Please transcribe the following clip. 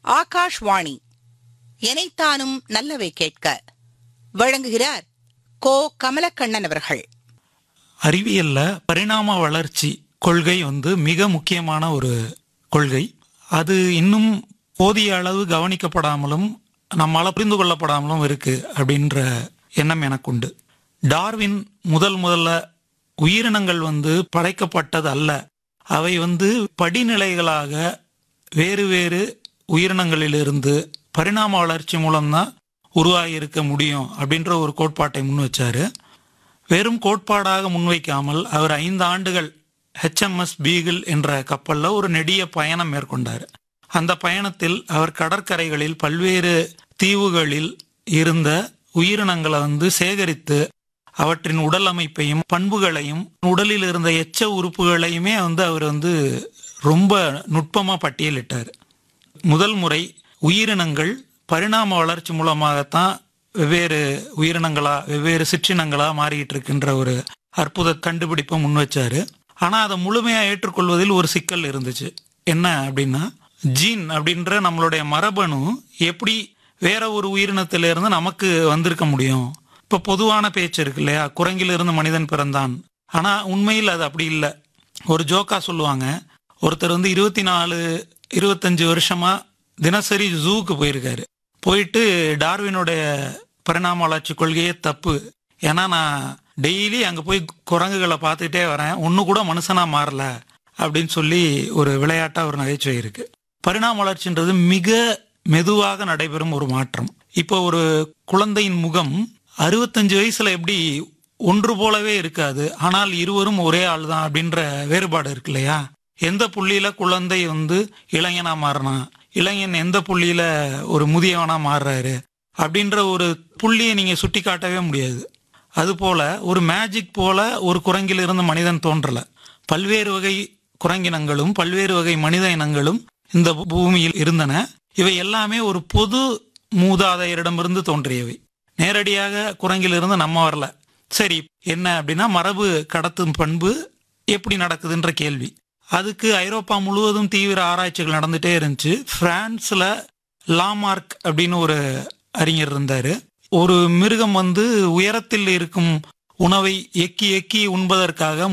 ஆகாஷ்வாணி எனைத்தானும் நல்லவை கேட்க வழங்குகிறார் கோ கமலக்கண்ணன் அவர்கள் அறிவியல்ல பரிணாம வளர்ச்சி கொள்கை வந்து மிக முக்கியமான ஒரு கொள்கை அது இன்னும் போதிய அளவு கவனிக்கப்படாமலும் நம்மால புரிந்து கொள்ளப்படாமலும் இருக்கு அப்படின்ற எண்ணம் எனக்கு உண்டு டார்வின் முதல் முதல்ல உயிரினங்கள் வந்து படைக்கப்பட்டது அல்ல அவை வந்து படிநிலைகளாக வேறு வேறு உயிரினங்களிலிருந்து பரிணாம வளர்ச்சி மூலம்தான் உருவாகி இருக்க முடியும் அப்படின்ற ஒரு கோட்பாட்டை முன் வச்சாரு வெறும் கோட்பாடாக முன்வைக்காமல் அவர் ஐந்து ஆண்டுகள் ஹெச்எம்எஸ் பீகிள் என்ற கப்பல்ல ஒரு நெடிய பயணம் மேற்கொண்டார் அந்த பயணத்தில் அவர் கடற்கரைகளில் பல்வேறு தீவுகளில் இருந்த உயிரினங்களை வந்து சேகரித்து அவற்றின் உடல் அமைப்பையும் பண்புகளையும் உடலில் இருந்த எச்ச உறுப்புகளையுமே வந்து அவர் வந்து ரொம்ப நுட்பமா பட்டியலிட்டார் முதல் முறை உயிரினங்கள் பரிணாம வளர்ச்சி மூலமாகத்தான் வெவ்வேறு உயிரினங்களா வெவ்வேறு சிற்றினங்களா மாறிட்டு இருக்கின்ற ஒரு அற்புத கண்டுபிடிப்பை முன் வச்சாரு ஆனா அதை முழுமையா ஏற்றுக்கொள்வதில் ஒரு சிக்கல் இருந்துச்சு என்ன அப்படின்னா ஜீன் அப்படின்ற நம்மளுடைய மரபணு எப்படி வேற ஒரு உயிரினத்திலிருந்து நமக்கு வந்திருக்க முடியும் இப்ப பொதுவான பேச்சு இருக்கு இல்லையா குரங்கிலிருந்து மனிதன் பிறந்தான் ஆனா உண்மையில் அது அப்படி இல்லை ஒரு ஜோக்கா சொல்லுவாங்க ஒருத்தர் வந்து இருபத்தி நாலு இருபத்தஞ்சு வருஷமா தினசரி ஜூக்கு போயிருக்காரு போயிட்டு டார்வினுடைய பரிணாம வளர்ச்சி கொள்கையே தப்பு ஏன்னா நான் டெய்லி அங்க போய் குரங்குகளை பார்த்துக்கிட்டே வரேன் ஒன்னு கூட மனுஷனா மாறல அப்படின்னு சொல்லி ஒரு விளையாட்டா ஒரு நகைச்சுவை இருக்கு பரிணாம வளர்ச்சின்றது மிக மெதுவாக நடைபெறும் ஒரு மாற்றம் இப்போ ஒரு குழந்தையின் முகம் அறுபத்தஞ்சு வயசுல எப்படி ஒன்று போலவே இருக்காது ஆனால் இருவரும் ஒரே ஆள் தான் அப்படின்ற வேறுபாடு இருக்கு இல்லையா எந்த புள்ளியில குழந்தை வந்து இளைஞனா மாறினா இளைஞன் எந்த புள்ளியில ஒரு முதியவனா மாறுறாரு அப்படின்ற ஒரு புள்ளியை நீங்க சுட்டி காட்டவே முடியாது அது போல ஒரு மேஜிக் போல ஒரு குரங்கில் இருந்து மனிதன் தோன்றல பல்வேறு வகை குரங்கினங்களும் பல்வேறு வகை மனித இனங்களும் இந்த பூமியில் இருந்தன இவை எல்லாமே ஒரு பொது மூதாதையரிடமிருந்து தோன்றியவை நேரடியாக குரங்கிலிருந்து நம்ம வரல சரி என்ன அப்படின்னா மரபு கடத்தும் பண்பு எப்படி நடக்குதுன்ற கேள்வி அதுக்கு ஐரோப்பா முழுவதும் தீவிர ஆராய்ச்சிகள் நடந்துட்டே இருந்துச்சு பிரான்ஸ்ல லாமார்க் அப்படின்னு ஒரு அறிஞர் இருந்தாரு ஒரு மிருகம் வந்து உயரத்தில் இருக்கும் உணவை எக்கி எக்கி உண்பதற்காக